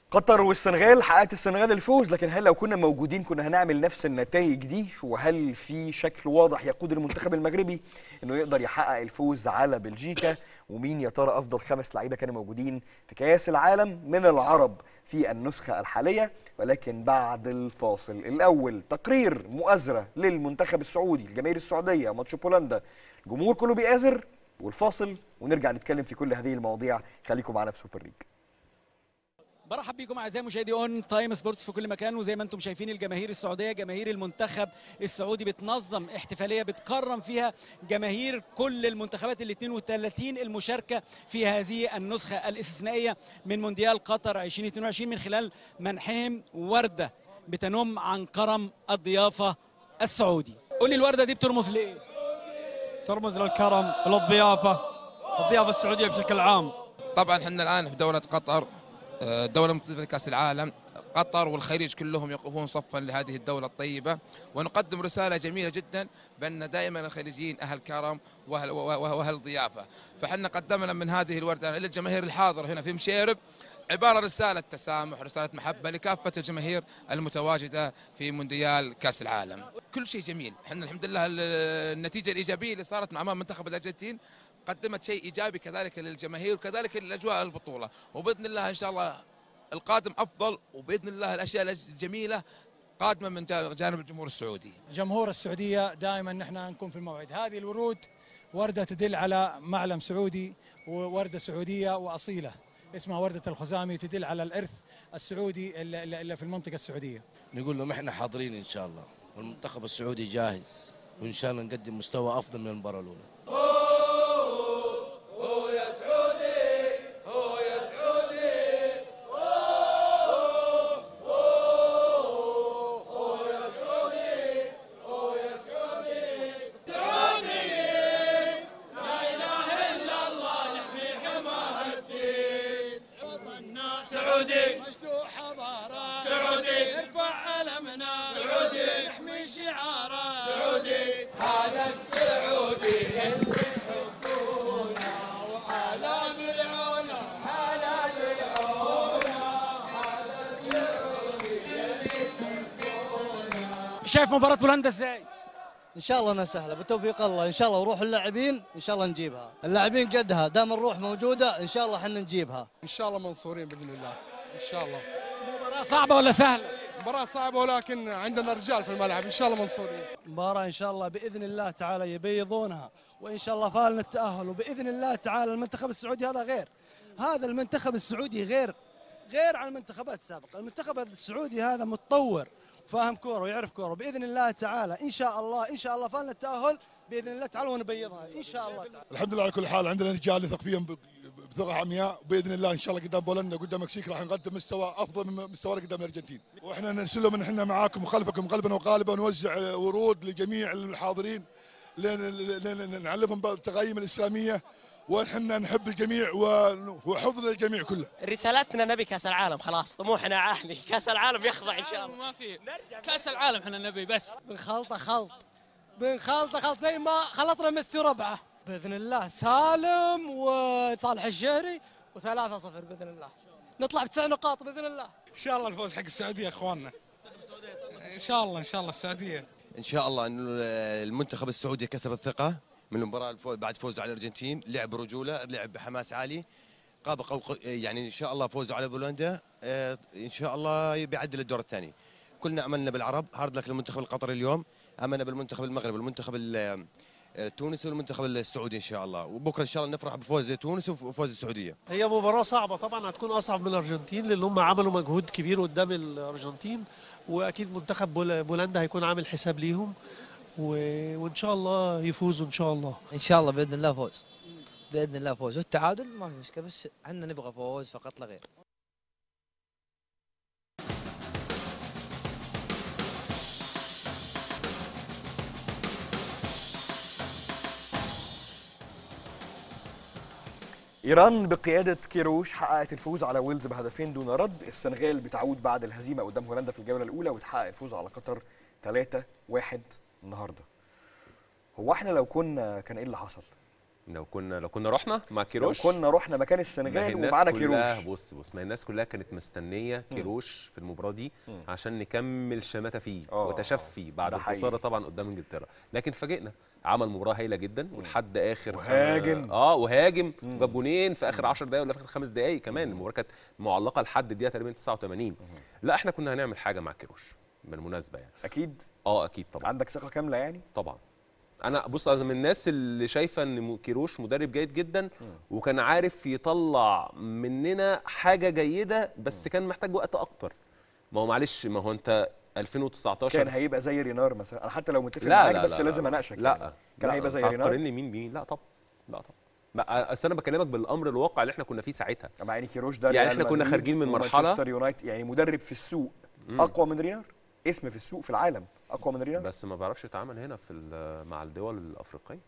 قطر والسنغال حققت السنغال الفوز لكن هل لو كنا موجودين كنا هنعمل نفس النتائج دي وهل في شكل واضح يقود المنتخب المغربي انه يقدر يحقق الفوز على بلجيكا ومين يا ترى افضل خمس لعيبه كانوا موجودين في كاس العالم من العرب في النسخه الحاليه ولكن بعد الفاصل الاول تقرير مؤازره للمنتخب السعودي الجماهير السعوديه ماتش بولندا الجمهور كله بيآزر والفاصل ونرجع نتكلم في كل هذه المواضيع خليكم معنا في سوبر ليج برحب بكم اعزائي مشاهدي اون تايم سبورتس في كل مكان وزي ما انتم شايفين الجماهير السعوديه جماهير المنتخب السعودي بتنظم احتفاليه بتكرم فيها جماهير كل المنتخبات ال 32 المشاركه في هذه النسخه الاستثنائيه من مونديال قطر 2022 من خلال منحهم ورده بتنم عن كرم الضيافه السعودي قول لي الورده دي بترمز لايه ترمز للكرم وللضيافة الضيافة السعودية بشكل عام طبعا احنا الان في دوله قطر آه، دوله مستضيفه لكاس العالم قطر والخليج كلهم يقفون صفا لهذه الدوله الطيبه ونقدم رساله جميله جدا بان دائما الخليجيين اهل كرم واهل واهل ضيافه فحنا قدمنا من هذه الورده الى الجماهير الحاضره هنا في مشيرب عباره رساله تسامح رساله محبه لكافه الجماهير المتواجده في مونديال كاس العالم كل شيء جميل احنا الحمد لله ال- النتيجه الايجابيه اللي صارت مع امام منتخب الارجنتين قدمت شيء ايجابي كذلك للجماهير وكذلك لاجواء البطوله وباذن الله ان شاء الله القادم افضل وباذن الله الاشياء الجميله قادمه من جا- جانب الجمهور السعودي جمهور السعودية دائما نحن نكون في الموعد هذه الورود وردة تدل على معلم سعودي ووردة سعودية وأصيلة اسمها وردة الخزامي تدل على الإرث السعودي اللي اللي- اللي في المنطقة السعودية نقول لهم احنا حاضرين ان شاء الله والمنتخب السعودي جاهز وان شاء الله نقدم مستوى افضل من المباراه الاولى سعودي مفتوح حضاره سعودي ارفع علمنا سعودي يحمي شعاره سعودي هذا السعودي اللي يحبونه وعلى ضلعونه على ضلعونه شايف مباراه بولندا ازاي ان شاء الله انها سهله بتوفيق الله ان شاء الله وروح اللاعبين ان شاء الله نجيبها اللاعبين قدها دام الروح موجوده ان شاء الله احنا نجيبها ان شاء الله منصورين باذن الله ان شاء الله مباراه صعبه ولا سهله مباراه صعبه ولكن عندنا رجال في الملعب ان شاء الله منصورين مباراة إن شاء الله بإذن الله تعالى يبيضونها وإن شاء الله فالنا التأهل وبإذن الله تعالى المنتخب السعودي هذا غير هذا المنتخب السعودي غير غير عن المنتخبات السابقة المنتخب السعودي هذا متطور فاهم كورة ويعرف كورة بإذن الله تعالى إن شاء الله إن شاء الله فالنا التأهل بإذن الله تعالى ونبيضها إن شاء الله تعالى الحمد لله على كل حال عندنا رجال نثق فيهم ب- بثقه عمياء باذن الله ان شاء الله قدام بولندا قدام المكسيك راح نقدم مستوى افضل من مستوانا قدام الارجنتين واحنا نرسل لهم ان احنا معاكم وخلفكم قلبا وقالبا ونوزع ورود لجميع الحاضرين لن- لن- لن- نعلمهم بالتقييم الاسلاميه ونحن نحب الجميع و- وحضن للجميع كله رسالتنا نبي كاس العالم خلاص طموحنا عالي كاس العالم يخضع ان شاء الله ما في كاس العالم احنا نبي بس بنخلطه خلط بنخلطه خلط زي ما خلطنا ميسي وربعه باذن الله سالم وصالح الشهري وثلاثة صفر باذن الله نطلع بتسع نقاط باذن الله ان شاء الله الفوز حق السعوديه يا اخواننا ان شاء الله ان شاء الله السعوديه ان شاء الله انه المنتخب السعودي كسب الثقه من المباراه الفوز بعد فوزه على الارجنتين لعب برجوله لعب بحماس عالي قاب قو- يعني ان شاء الله فوزه على بولندا آه، ان شاء الله بيعدل الدور الثاني كلنا املنا بالعرب هارد لك للمنتخب القطري اليوم املنا بالمنتخب المغربي والمنتخب ال- التونسي والمنتخب السعودي ان شاء الله وبكره ان شاء الله نفرح بفوز تونس وفوز السعوديه هي مباراة صعبة طبعا هتكون أصعب من الأرجنتين لأن هم عملوا مجهود كبير قدام الأرجنتين وأكيد منتخب بول- بولندا هيكون عامل حساب ليهم و... وإن شاء الله يفوزوا إن شاء الله ان شاء الله باذن الله فوز باذن الله فوز والتعادل ما في مشكله بس احنا نبغى فوز فقط لا غير ايران بقياده كيروش حققت الفوز على ويلز بهدفين دون رد السنغال بتعود بعد الهزيمه قدام هولندا في الجوله الاولى وتحقق الفوز على قطر 3 1 النهارده هو احنا لو كنا كان ايه اللي حصل لو كنا لو كنا رحنا مع كيروش لو كنا رحنا مكان ما هي السنغال الناس ومعانا كلها كيروش بص بص ما هي الناس كلها كانت مستنيه مم. كيروش في المباراه دي مم. عشان نكمل شماته فيه آه، وتشفي بعد ده حقيقي. الخساره طبعا قدام انجلترا لكن فاجئنا عمل مباراه هايله جدا ولحد اخر وهاجم. اه وهاجم مم. وجاب جونين في اخر 10 دقائق ولا في اخر خمس دقائق كمان المباراه كانت معلقه لحد الدقيقه تقريبا 89 لا احنا كنا هنعمل حاجه مع كيروش بالمناسبه يعني اكيد اه اكيد طبعا عندك ثقه كامله يعني طبعا انا بص انا من الناس اللي شايفه ان م- كيروش مدرب جيد جدا وكان عارف يطلع مننا حاجه جيده بس كان محتاج وقت اكتر ما هو معلش ما هو انت 2019 كان هيبقى زي رينار مثلا انا حتى لو متفق لا معاك لا بس لا لازم لا اناقشك لا يعني. كان لا، هيبقى زي أنت رينار هتقارني مين بمين لا طبعا لا طبعا ما اصل انا بكلمك بالامر الواقع اللي احنا كنا فيه ساعتها مع يعني كيروش ده يعني ريال احنا كنا مدريد خارجين من مرحله ومانشستر يونايتد يعني مدرب في السوق مم. اقوى من رينار اسم في السوق في العالم اقوى من رينار بس ما بيعرفش يتعامل هنا في ال- مع الدول الافريقيه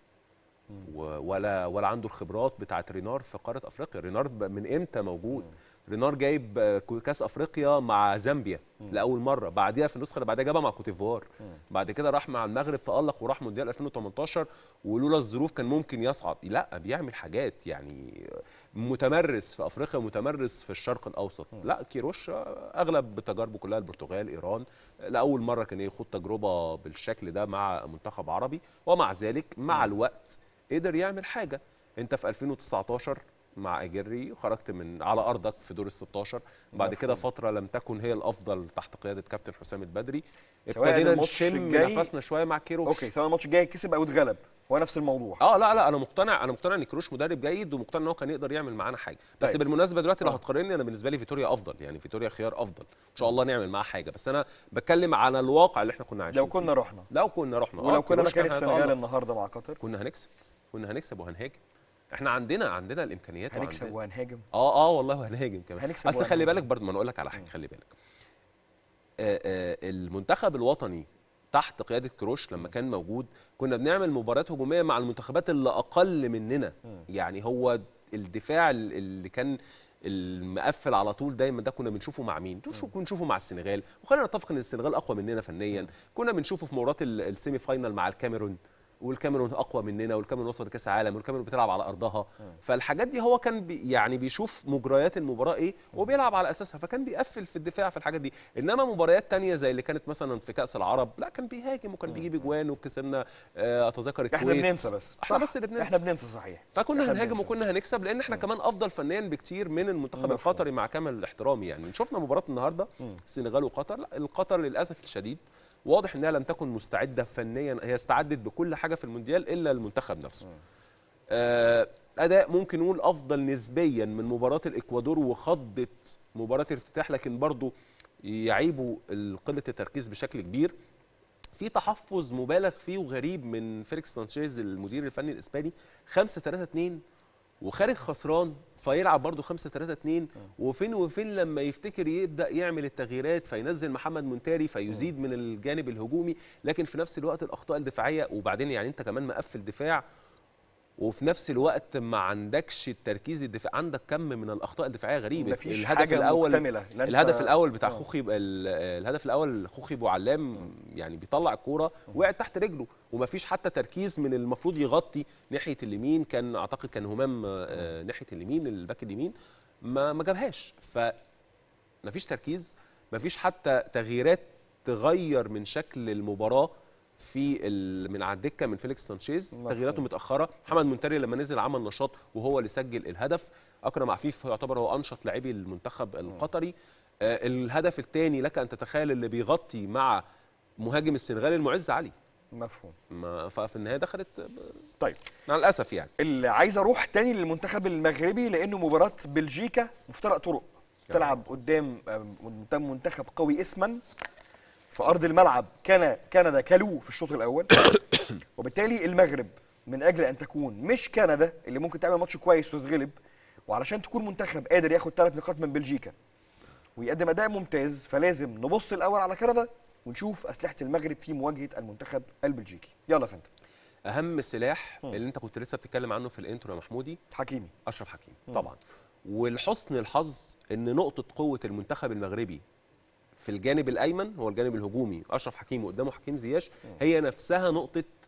و- ولا ولا عنده الخبرات بتاعت رينار في قاره افريقيا رينار ب- من امتى موجود رينار جايب آه، كو- كاس افريقيا مع زامبيا لاول مره بعديها في النسخه اللي بعدها جابها مع كوتيفوار بعد كده راح مع المغرب تالق وراح مونديال 2018 ولولا الظروف كان ممكن يصعد لا بيعمل حاجات يعني متمرس في افريقيا متمرس في الشرق الاوسط لا كيروش آه، اغلب تجاربه كلها البرتغال ايران لاول مره كان يخوض تجربه بالشكل ده مع منتخب عربي ومع ذلك مع الوقت قدر يعمل حاجه انت في 2019 مع اجري خرجت من على ارضك في دور ال 16 بعد كده مفهوم. فتره لم تكن هي الافضل تحت قياده كابتن حسام البدري سواء ابتدينا الماتش نشم الجاي- نفسنا شويه مع كيروش اوكي سواء الماتش الجاي كسب او اتغلب هو نفس الموضوع اه لا لا انا مقتنع انا مقتنع ان كروش مدرب جيد ومقتنع ان هو كان يقدر يعمل معانا حاجه بس طيب. بالمناسبه دلوقتي لو آه. هتقارني انا بالنسبه لي فيتوريا افضل يعني فيتوريا خيار افضل ان شاء الله نعمل معاه حاجه بس انا بتكلم على الواقع اللي احنا كنا عايشين لو كنا فيه. رحنا لو كنا رحنا ولو آه، كنا كيروش مكان كان السنغال هيتألق. النهارده مع قطر كنا هنكسب كنا هنكسب وهنهاجم احنا عندنا عندنا الامكانيات هنكسب وعندنا- وهنهاجم اه اه والله وهنهاجم كمان هنكسب اصل خلي وهنهاجم. بالك برضه ما انا اقول لك على حاجه خلي بالك آه آه المنتخب الوطني تحت قياده كروش لما كان موجود كنا بنعمل مباريات هجوميه مع المنتخبات اللي اقل مننا يعني هو الدفاع ال- اللي كان المقفل على طول دايما ده كنا بنشوفه مع مين؟ كنا بنشوفه مع السنغال وخلينا نتفق ان السنغال اقوى مننا فنيا كنا بنشوفه في مباراه ال- السيمي فاينال مع الكاميرون والكاميرون اقوى مننا والكاميرون وصلت كاس عالم والكاميرون بتلعب على ارضها فالحاجات دي هو كان بي يعني بيشوف مجريات المباراه ايه وبيلعب على اساسها فكان بيقفل في الدفاع في الحاجات دي انما مباريات تانية زي اللي كانت مثلا في كاس العرب لا كان بيهاجم وكان بيجيب اجوان وكسبنا آه، اتذكر الكويت احنا بننسى بس احنا صح. بس اللي بننسى احنا بننسى صحيح فكنا إحنا هنهاجم بننسى. وكنا هنكسب لان احنا كمان افضل فنيا بكتير من المنتخب مفهوم. القطري مع كامل الاحترام يعني شفنا مباراه النهارده السنغال وقطر لا القطر للاسف الشديد واضح انها لم تكن مستعده فنيا هي استعدت بكل حاجه في المونديال الا المنتخب نفسه آه اداء ممكن نقول افضل نسبيا من مباراه الاكوادور وخضت مباراه الافتتاح لكن برضو يعيبوا قله التركيز بشكل كبير في تحفظ مبالغ فيه وغريب من فيليكس سانشيز المدير الفني الاسباني 5 3 2 وخارج خسران فيلعب برضه 5 3 2 وفين وفين لما يفتكر يبدا يعمل التغييرات فينزل محمد منتاري فيزيد من الجانب الهجومي لكن في نفس الوقت الاخطاء الدفاعيه وبعدين يعني انت كمان مقفل دفاع وفي نفس الوقت ما عندكش التركيز الدفاعي عندك كم من الاخطاء الدفاعيه غريبه مفيش الهدف حاجة الاول مكتملة. لا أنت- الهدف الاول بتاع آه. خوخي ال- الهدف الاول خوخي ابو علام يعني بيطلع الكوره وقعت تحت رجله ومفيش حتى تركيز من المفروض يغطي ناحيه اليمين كان اعتقد كان همام آه، ناحيه اليمين الباك اليمين ما ما جابهاش ف مفيش تركيز مفيش حتى تغييرات تغير من شكل المباراه في ال... من على الدكه من فيليكس سانشيز مفهوم. تغييراته متاخره محمد منتري لما نزل عمل نشاط وهو اللي سجل الهدف اكرم عفيف يعتبر هو انشط لاعبي المنتخب القطري آه الهدف الثاني لك ان تتخيل اللي بيغطي مع مهاجم السنغال المعز علي مفهوم ما ففي النهايه دخلت ب- طيب مع الاسف يعني اللي عايز اروح تاني للمنتخب المغربي لانه مباراه بلجيكا مفترق طرق تلعب قدام آم، قدام منتخب قوي اسما في ارض الملعب كان كندا كلو في الشوط الاول وبالتالي المغرب من اجل ان تكون مش كندا اللي ممكن تعمل ماتش كويس وتتغلب وعلشان تكون منتخب قادر ياخد ثلاث نقاط من بلجيكا ويقدم اداء ممتاز فلازم نبص الاول على كندا ونشوف اسلحه المغرب في مواجهه المنتخب البلجيكي يلا فانت اهم سلاح اللي انت كنت لسه بتتكلم عنه في الانترو يا محمودي حكيمي اشرف حكيمي مم. طبعا ولحسن الحظ ان نقطه قوه المنتخب المغربي في الجانب الايمن هو الجانب الهجومي اشرف حكيمي قدامه حكيم زياش هي نفسها نقطه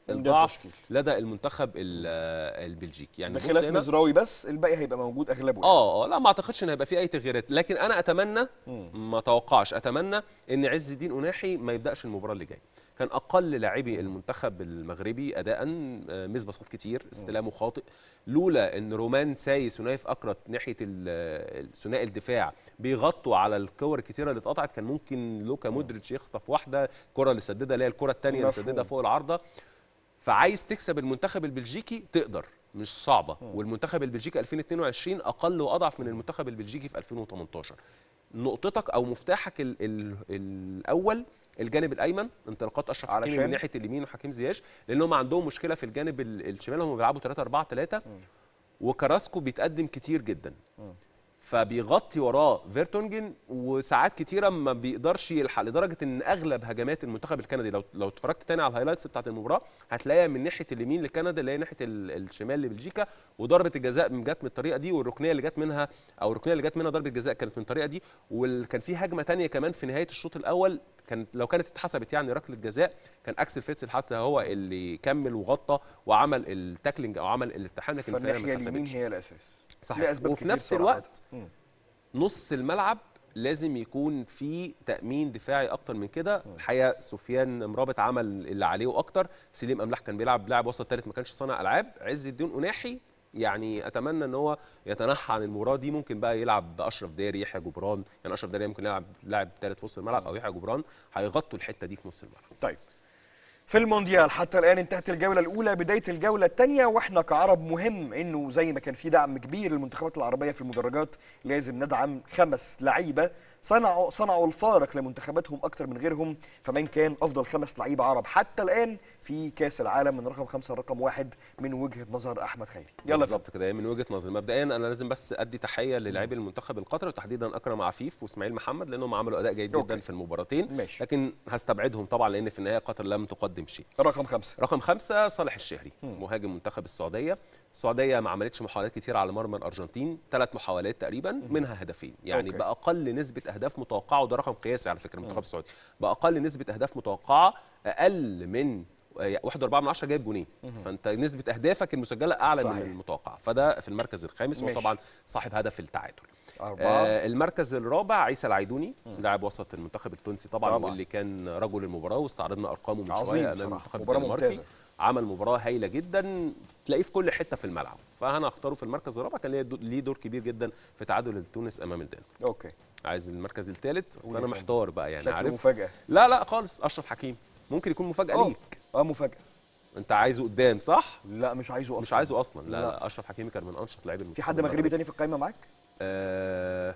الضعف التشكيل. لدى المنتخب ال- آه، البلجيكي يعني بص بخلاف هنا- مزراوي بس الباقي هيبقى موجود اغلبه اه اه لا ما اعتقدش ان هيبقى في اي تغييرات لكن انا اتمنى ما اتوقعش اتمنى ان عز الدين اناحي ما يبداش المباراه اللي جايه كان اقل لاعبي المنتخب المغربي اداء آه، مس بساط كتير استلامه خاطئ لولا ان رومان سايس ونايف اكرت ناحيه ال- ثنائي الدفاع بيغطوا على الكور الكتيره اللي اتقطعت كان ممكن لوكا مودريتش يخطف واحده الكره اللي سددها اللي هي الكره الثانيه اللي مفهوم. سددها فوق العارضه فعايز تكسب المنتخب البلجيكي تقدر مش صعبه والمنتخب البلجيكي 2022 اقل واضعف من المنتخب البلجيكي في 2018 نقطتك او مفتاحك ال ال الاول الجانب الايمن انطلاقات اشرف حكيمي علشان؟ من ناحيه اليمين وحكيم زياش لان هم عندهم مشكله في الجانب ال- الشمال هم بيلعبوا 3 4 3 وكراسكو بيتقدم كتير جدا فبيغطي وراه فيرتونجن وساعات كتيره ما بيقدرش يلحق لدرجه ان اغلب هجمات المنتخب الكندي لو لو اتفرجت تاني على الهايلايتس بتاعت المباراه هتلاقيها من ناحيه اليمين لكندا اللي هي ناحيه ال- الشمال لبلجيكا وضربه الجزاء من جت من الطريقه دي والركنيه اللي جت منها او الركنيه اللي جت منها ضربه جزاء كانت من الطريقه دي وكان في هجمه تانية كمان في نهايه الشوط الاول كانت لو كانت اتحسبت يعني ركله جزاء كان اكسل فيتس الحادثه هو اللي كمل وغطى وعمل التاكلينج او عمل الالتحام لكن فعلا ما فالناحيه اليمين اتحسبتش. هي الاساس صحيح لأسباب وفي كتير نفس صراحة. الوقت مم. نص الملعب لازم يكون في تامين دفاعي اكتر من كده الحقيقه سفيان مرابط عمل اللي عليه واكتر سليم املاح كان بيلعب لاعب وسط ثالث ما كانش صانع العاب عز الدين اناحي يعني اتمنى ان هو يتنحى عن المباراه دي ممكن بقى يلعب باشرف داري يحيى جبران يعني اشرف داري ممكن يلعب لاعب ثالث في وسط الملعب او يحيى جبران هيغطوا الحته دي في نص الملعب طيب في المونديال حتى الان انتهت الجوله الاولى بدايه الجوله الثانيه واحنا كعرب مهم انه زي ما كان في دعم كبير للمنتخبات العربيه في المدرجات لازم ندعم خمس لعيبه صنعوا صنعوا الفارق لمنتخباتهم اكتر من غيرهم فمن كان افضل خمس لعيبه عرب حتى الان في كاس العالم من رقم خمسه لرقم واحد من وجهه نظر احمد خيري يلا بالظبط كده هي من وجهه نظري مبدئيا انا لازم بس ادي تحيه للاعبي المنتخب القطري وتحديدا اكرم عفيف واسماعيل محمد لانهم عملوا اداء جيد أوكي. جدا في المباراتين ماشي. لكن هستبعدهم طبعا لان في النهايه قطر لم تقدم شيء رقم خمسه رقم خمسة صالح الشهري مهاجم منتخب السعودية السعودية ما عملتش محاولات كتير على مرمى الأرجنتين ثلاث محاولات تقريبا منها هدفين يعني أوكي. بأقل نسبة أهداف متوقعة وده رقم قياسي على فكرة المنتخب السعودي بأقل نسبة أهداف متوقعة أقل من آه، واحد وأربعة من عشرة جايب جونين فأنت نسبة أهدافك المسجلة أعلى صحيح. من المتوقع فده في المركز الخامس ماشي. وطبعا صاحب هدف التعادل أربعة. آه المركز الرابع عيسى العيدوني لاعب وسط المنتخب التونسي طبعا, طبعاً. طبعا. واللي كان رجل المباراه واستعرضنا ارقامه من عظيم شويه امام بصراحة. المنتخب مباراة الدنماركي ممتازة. عمل مباراه هايله جدا تلاقيه في كل حته في الملعب فانا اختاره في المركز الرابع كان ليه دو- ليه دور كبير جدا في تعادل تونس امام الدنمارك اوكي عايز المركز الثالث بس قول انا يا محتار بقى يعني شكله عارف مفاجأة. لا لا خالص اشرف حكيم ممكن يكون مفاجاه آه. ليك اه مفاجاه انت عايزه قدام صح لا مش عايزه اصلا مش عايزه اصلا لا, لا. لا. اشرف حكيمي كان من انشط لاعبي في المنتخب حد مغربي المغربي. تاني في القايمه معاك آه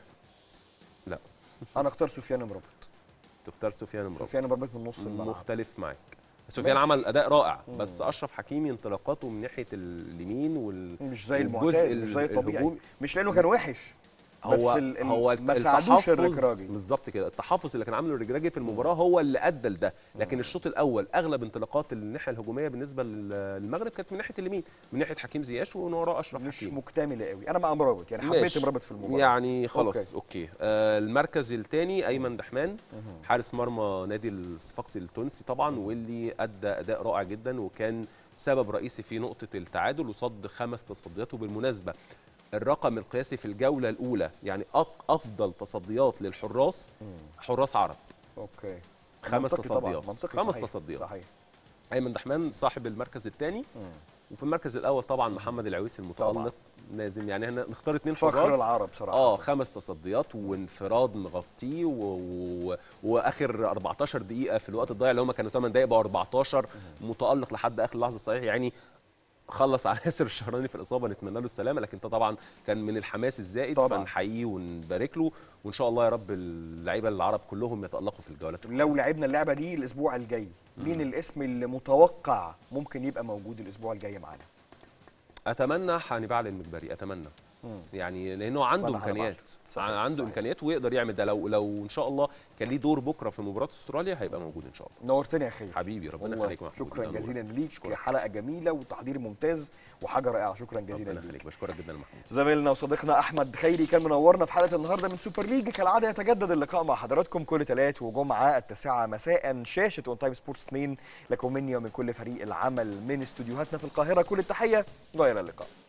لا انا اختار سفيان مرابط تختار سفيان مرابط سفيان مرابط من نص الملعب مختلف معاك سفيان ماشي. عمل اداء رائع بس اشرف حكيمي انطلاقاته من ناحيه اليمين وال مش زي والجزء المعتاد مش زي الطبيعي الهجومي. مش لانه كان وحش بس هو ال- ال- هو ما ساعدوش التحفظ الركراجي بالظبط كده التحفظ اللي كان عامله الرجراجي في المباراه هو اللي ادى لده لكن الشوط الاول اغلب انطلاقات الناحيه الهجوميه بالنسبه للمغرب كانت من ناحيه اليمين من ناحيه حكيم زياش ومن وراه اشرف مش حكيمي مكتمله قوي انا مع مرابط يعني حبيت ماشي. مرابط في المباراه يعني خلاص أوكي. اوكي, أوكي. آه المركز الثاني ايمن دحمان حارس مرمى نادي الصفاقسي التونسي طبعا واللي ادى اداء رائع جدا وكان سبب رئيسي في نقطه التعادل وصد خمس تصديات وبالمناسبه الرقم القياسي في الجوله الاولى يعني أق- افضل تصديات للحراس حراس عرب اوكي خمس منطقي طبعاً، تصديات منطقي خمس صحيح. تصديات صحيح ايمن دحمان صاحب المركز الثاني وفي المركز الاول طبعا محمد العويسي المتالق طبعاً. لازم يعني احنا نختار اثنين فخر حراس العرب صراحة. اه خمس تصديات وانفراد مغطيه و... و... واخر 14 دقيقه في الوقت الضايع اللي هم كانوا 8 دقائق بقوا 14 متالق لحد اخر لحظه صحيح يعني خلص على ياسر الشهراني في الاصابه نتمنى له السلامه لكن ده طبعا كان من الحماس الزائد طبعاً. فنحييه ونبارك له وان شاء الله يا رب اللعيبه العرب كلهم يتالقوا في الجولات لو لعبنا اللعبه دي الاسبوع الجاي مين الاسم اللي متوقع ممكن يبقى موجود الاسبوع الجاي معانا اتمنى حنيبال المجبري اتمنى يعني لانه عنده طبعاً على بعض. امكانيات صحيح، عنده صحيح. امكانيات ويقدر يعمل ده لو لو ان شاء الله كان ليه دور بكره في مباراه استراليا هيبقى موجود ان شاء الله نورتني يا خير حبيبي ربنا والله يخليك محمود شكرا ده جزيلا نورك. ليك حلقه جميله وتحضير ممتاز وحاجه رائعه شكرا جزيلا ربنا ليك يخليك بشكرك جدا يا محمود زميلنا وصديقنا احمد خيري كان منورنا في حلقه النهارده من سوبر ليج كالعاده يتجدد اللقاء مع حضراتكم كل ثلاث وجمعه التاسعه مساء شاشه اون تايم سبورتس 2 لكم مني ومن كل فريق العمل من استوديوهاتنا في القاهره كل التحيه والى اللقاء